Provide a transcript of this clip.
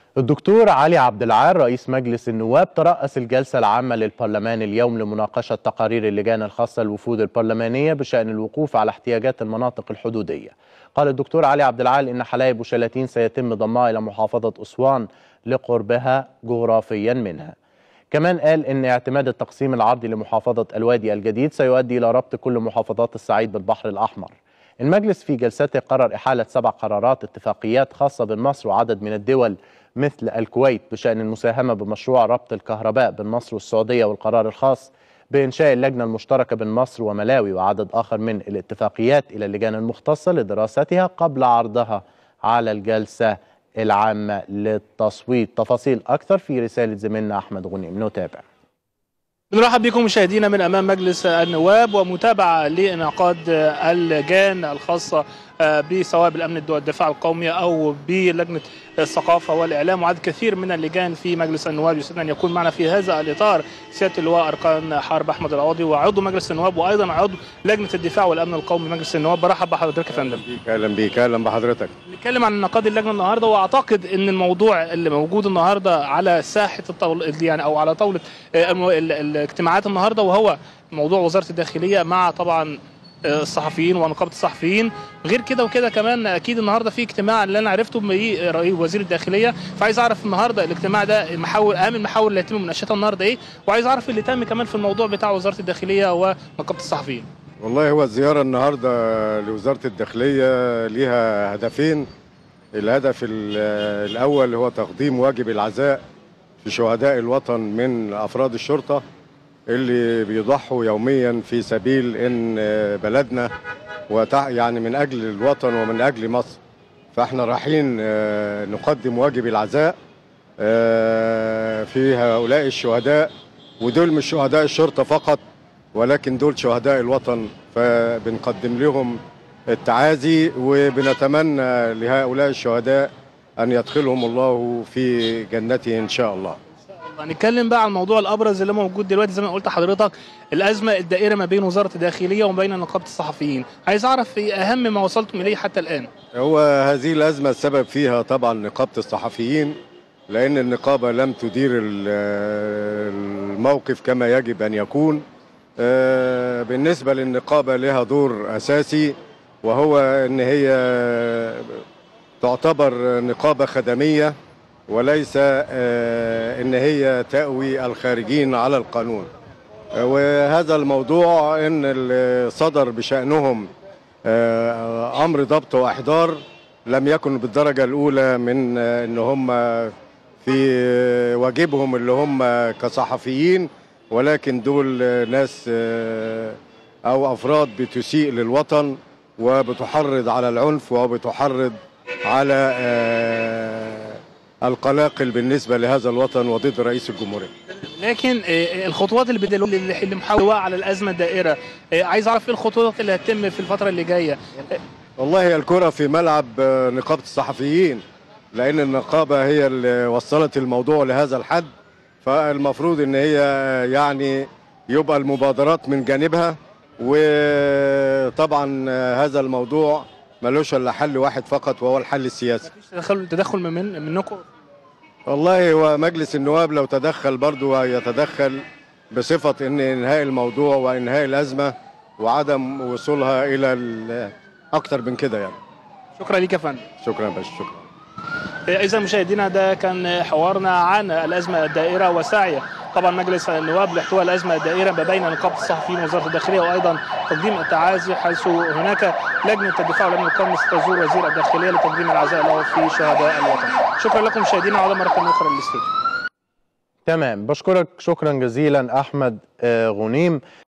الدكتور علي عبد العال رئيس مجلس النواب ترأس الجلسة العامة للبرلمان اليوم لمناقشة تقارير اللجان الخاصة الوفود البرلمانية بشأن الوقوف على احتياجات المناطق الحدودية قال الدكتور علي عبد العال إن حلايب وشلاتين سيتم ضمها إلى محافظة أسوان لقربها جغرافيا منها كمان قال إن اعتماد التقسيم العرضي لمحافظة الوادي الجديد سيؤدي إلى ربط كل محافظات الصعيد بالبحر الأحمر المجلس في جلسته قرر إحالة سبع قرارات اتفاقيات خاصة بين مصر وعدد من الدول مثل الكويت بشأن المساهمة بمشروع ربط الكهرباء بين مصر والسعودية والقرار الخاص بإنشاء اللجنة المشتركة بين مصر وملاوي وعدد آخر من الاتفاقيات إلى اللجان المختصة لدراستها قبل عرضها على الجلسة العامة للتصويت تفاصيل أكثر في رسالة زميلنا أحمد غنيم نتابع بنرحب بكم مشاهدينا من امام مجلس النواب ومتابعه لانعقاد اللجان الخاصه بسواء بالامن والدفاع القومي او بلجنه الثقافه والاعلام وعدد كثير من اللجان في مجلس النواب يسعدنا ان يكون معنا في هذا الاطار سياده اللواء اركان حرب احمد العوضي وعضو مجلس النواب وايضا عضو لجنه الدفاع والامن القومي مجلس النواب برحب بحضرتك يا فندم اهلا بيك اهلا بحضرتك نتكلم عن انعقاد اللجنه النهارده واعتقد ان الموضوع اللي موجود النهارده على ساحه الطاوله يعني او على طاوله الاجتماعات النهارده وهو موضوع وزاره الداخليه مع طبعا الصحفيين ونقابه الصحفيين غير كده وكده كمان اكيد النهارده في اجتماع اللي انا عرفته برئيس وزير الداخليه فعايز اعرف النهارده الاجتماع ده محاور اهم المحاور اللي هيتم مناقشتها النهارده ايه وعايز اعرف اللي تم كمان في الموضوع بتاع وزاره الداخليه ونقابه الصحفيين والله هو الزياره النهارده لوزاره الداخليه ليها هدفين الهدف الاول هو تقديم واجب العزاء في شهداء الوطن من افراد الشرطه اللي بيضحوا يوميا في سبيل ان بلدنا وتع يعني من اجل الوطن ومن اجل مصر فاحنا رايحين نقدم واجب العزاء في هؤلاء الشهداء ودول مش شهداء الشرطه فقط ولكن دول شهداء الوطن فبنقدم لهم التعازي وبنتمنى لهؤلاء الشهداء ان يدخلهم الله في جنته ان شاء الله هنتكلم بقى عن الموضوع الابرز اللي موجود دلوقتي زي ما قلت لحضرتك الازمه الدائره ما بين وزاره الداخليه وما بين نقابه الصحفيين عايز اعرف ايه اهم ما وصلتم اليه حتى الان هو هذه الازمه السبب فيها طبعا نقابه الصحفيين لان النقابه لم تدير الموقف كما يجب ان يكون بالنسبه للنقابه لها دور اساسي وهو ان هي تعتبر نقابه خدميه وليس ان هي تأوي الخارجين على القانون وهذا الموضوع ان اللي صدر بشأنهم امر ضبط واحضار لم يكن بالدرجة الاولى من ان هم في واجبهم اللي هم كصحفيين ولكن دول ناس او افراد بتسيء للوطن وبتحرض على العنف وبتحرض على القلاقل بالنسبه لهذا الوطن وضد رئيس الجمهوريه. لكن الخطوات اللي بدلوا اللي محاوله على الازمه الدائره عايز اعرف ايه الخطوات اللي هتتم في الفتره اللي جايه. والله هي الكره في ملعب نقابه الصحفيين لان النقابه هي اللي وصلت الموضوع لهذا الحد فالمفروض ان هي يعني يبقى المبادرات من جانبها وطبعا هذا الموضوع ملوش الا حل واحد فقط وهو الحل السياسي تدخل تدخل من منكم والله هو مجلس النواب لو تدخل برضه يتدخل بصفه ان انهاء الموضوع وانهاء الازمه وعدم وصولها الى اكتر من كده يعني شكرا ليك يا فندم شكرا يا باشا شكرا اذا مشاهدينا ده كان حوارنا عن الازمه الدائره وسعي طبعا مجلس النواب لاحتواء الازمه الدائره ما بين نقابه الصحفيين ووزاره الداخليه وايضا تقديم التعازي حيث هناك لجنه الدفاع والامن القومي ستزور وزير الداخليه لتقديم العزاء له في شهداء الوطن. شكرا لكم مشاهدينا وعلى مره اخرى للاستوديو. تمام بشكرك شكرا جزيلا احمد غنيم